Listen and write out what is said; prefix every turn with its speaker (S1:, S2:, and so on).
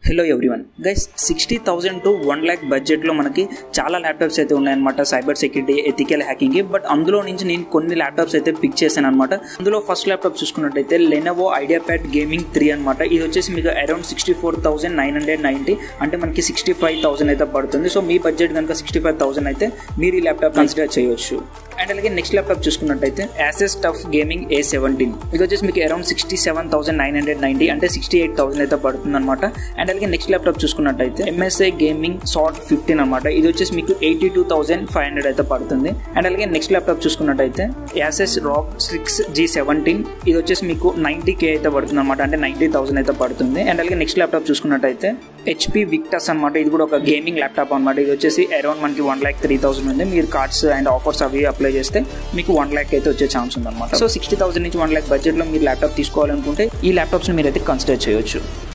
S1: hello everyone guys sixty thousand to one lakh బడ్జెట్లో మనకి చాలా ల్యాప్టాప్స్ అయితే ఉన్నాయన్నమాట సైబర్ సెక్యూరిటీ ఎథికల్ హ్యాకింగ్కి బట్ అందులో నుంచి నేను కొన్ని ల్యాప్టాప్స్ అయితే పిక్ చేశాను అనమాట అందులో ఫస్ట్ ల్యాప్టాప్ చూసుకున్నట్టయితే Lenovo IdeaPad gaming three అనమాట ఇది వచ్చేసి మీకు around sixty four thousand nine hundred ninety అంటే మనకి సిక్స్టీ ఫైవ్ థౌసండ్ అయితే పడుతుంది సో మీ బడ్జెట్ కనుక సిక్స్టీ ఫైవ్ థౌసండ్ అయితే మీరు ఈ ల్యాప్టాప్ కన్సిడర్ చేయొచ్చు అండ్ అలాగే నెక్స్ట్ ల్యాప్టాప్ చూసుకున్నట్టయితే Asus TUF gaming A seventeen ఇది వచ్చేసి మీకు around sixty seven thousand nine hundred ninety అంటే సిక్స్టీ ఎయిట్ థౌసండ్ అయితే పడుతుంది అనమాట అండ్ అలాగే నెక్స్ట్ ల్యాప్టాప్ చూసుకున్నట్టయితే ఎంఎస్ఐ గేమింగ్ సాట్ ఫిఫ్టీన్ అనమాట ఇది వచ్చేసి మీకు eighty two thousand five hundred అయితే పడుతుంది అండ్ అలాగే నెక్స్ట్ ల్యాప్టాప్ చూసుకున్నట్టయితే Asus ROG six G seventeen ఇది వచ్చేసి మీకు నైంటీ కే అయితే పడుతుంది అనమాట అంటే నైంటీ థౌసండ్ అయితే పడుతుంది అండ్ అలాగే నెక్స్ట్ ల్యాప్టాప్ చూసుకున్నట్టయితే హెచ్పి విక్టస్ అనమాట ఇది కూడా ఒక గేమింగ్ ల్యాప్టాప్ అనమాట ఇది వచ్చేసి అరౌండ్ మనకి వన్ ల్యాక్ త్రీ థౌసండ్ ఉంది మీరు కార్డ్స్ అండ్ ఆఫర్స్ అవి అప్లై చేస్తే మీకు వన్ ల్యాక్ అయితే వచ్చే ఛాన్స్ ఉంది అనమాట సో సిక్స్టీ థౌసండ్ నుంచి వన్ ల్యాక్ బడ్జెట్లో మీరు ల్యాప్టాప్ తీసుకోవాలనుకుంటే ఈ ల్యాప్టాప్స్ని మీరు అయితే కన్సిడర్ చేయొచ్చు